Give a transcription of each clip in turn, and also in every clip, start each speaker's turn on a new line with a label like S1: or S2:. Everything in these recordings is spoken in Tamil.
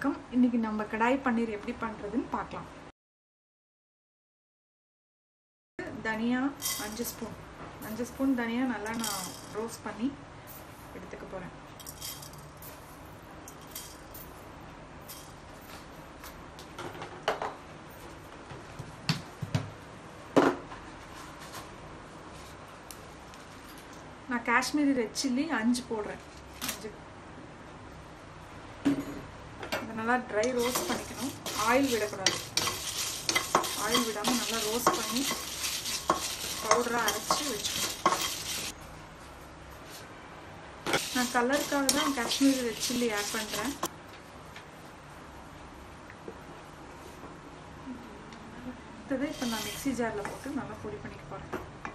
S1: வணக்கம் இன்னைக்கு நம்ம கடாய் பன்னீர் எப்படி பண்ணுறதுன்னு பார்க்கலாம் தனியா அஞ்சு ஸ்பூன் அஞ்சு ஸ்பூன் தனியா நல்லா நான் ரோஸ்ட் பண்ணி எடுத்துக்க போகிறேன் நான் காஷ்மீரி ரெட் சில்லி அஞ்சு போடுறேன் அஞ்சு இதை நல்லா ட்ரை ரோஸ்ட் பண்ணிக்கணும் ஆயில் விடக்கூடாது ஆயில் விடாமல் நல்லா ரோஸ்ட் பண்ணி பவுடராக அரைச்சி வச்சுக்கணும் நான் கலருக்காக தான் காஷ்மீரி ரெட் சில்லி ஆட் பண்ணுறேன் அடுத்தது இப்போ நான் மிக்ஸி ஜாரில் போட்டு நல்லா பொடி பண்ணிக்க போகிறேன்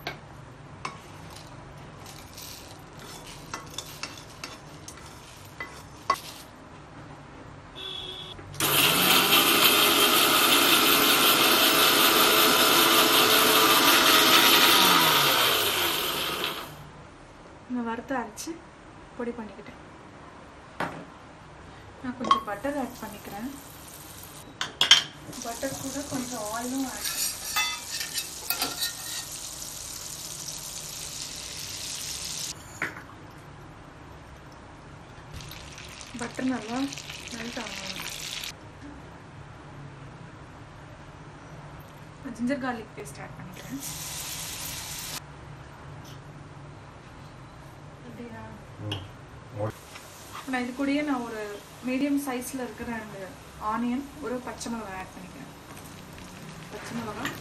S1: நான் வறுத்து அரைச்சி பொடி பண்ணிக்கிட்டேன் நான் கொஞ்சம் பட்டர் ஆட் பண்ணிக்கிறேன் பட்டர் கூட கொஞ்சம் ஆயிலும் ஆட் பண்ணிக்கிறேன் பட்டர் நல்லா மெல்ட் ஆகணும் ஜிஞ்சர் கார்லிக் பேஸ்ட் ஆட் பண்ணிக்கிறேன் அப்படியா நான் இது கூடயே நான் ஒரு மீடியம் சைஸில் இருக்கிற அந்த ஆனியன் ஒரு பச்சை மிளகாய் ஆட் பண்ணிக்கிறேன் பச்சை மிளகாய்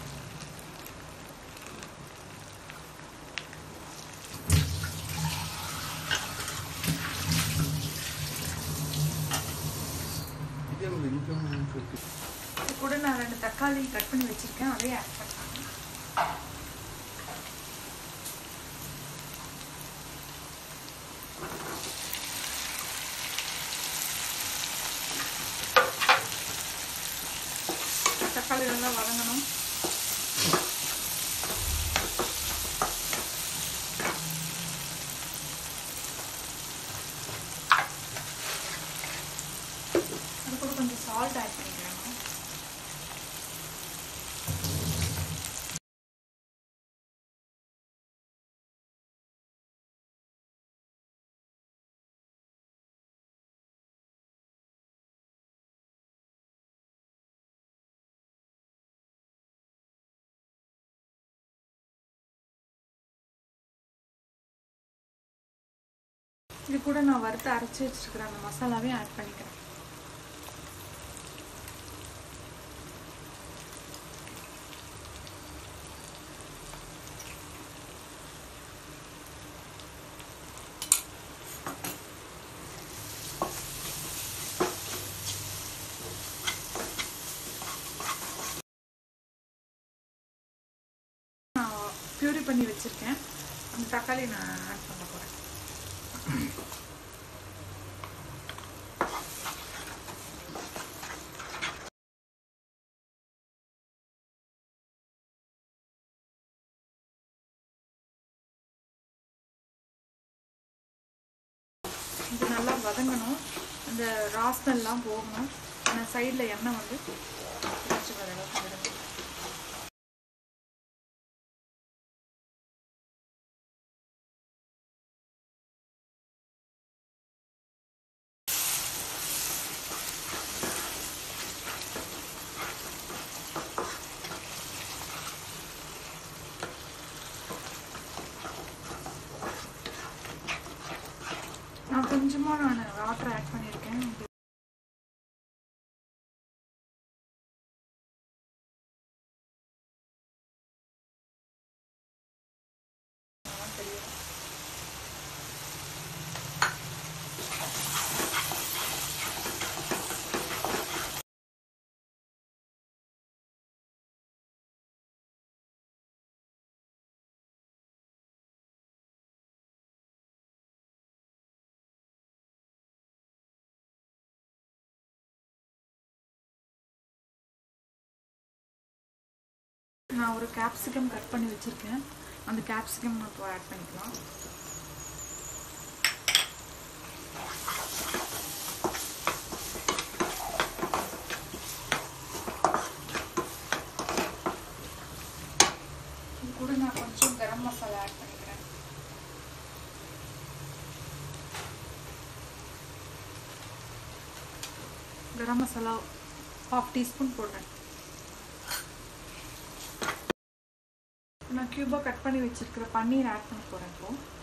S1: இது கூட நான் ரெண்டு தக்காளி கட் பண்ணி வச்சிருக்கேன் அதையும் ஆட் பண்ணுறேன் தக்காளி நல்லா வதங்கணும் அது கூட கொஞ்சம் சால்ட் ஆட் பண்ணிக்கிறேன் இது கூட நான் வறுத்து அரைச்சி வச்சிருக்கிற அந்த மசாலாவையும் ஆட் பண்ணிக்கிறேன் நான் பியூரி பண்ணி வச்சிருக்கேன் அந்த தக்காளி நான் ஆட் பண்ண போகிறேன் இது நல்லா வதங்கணும் அந்த ராஸ்மெல்லாம் போகணும் ஆனால் சைடில் எண்ணெய் வந்து பிடிச்சி வர அளவுக்கு விடணும் நான் கொஞ்சமாக நான் வாட்டர் ஆட் பண்ணியிருக்கேன் இது தெரியும் நான் ஒரு கேப்சிகம் கட் பண்ணி வச்சுருக்கேன் அந்த கேப்சிகம் நான் இப்போ ஆட் பண்ணிக்கலாம் நான் கொஞ்சம் கரம் மசாலா ஆட் பண்ணிக்கிறேன் கரம் மசாலா ஹாஃப் டீஸ்பூன் போடுறேன் நான் க்யூபாக கட் பண்ணி வச்சிருக்கிற பன்னீர் ஆட் பண்ண போகிறேன் இப்போ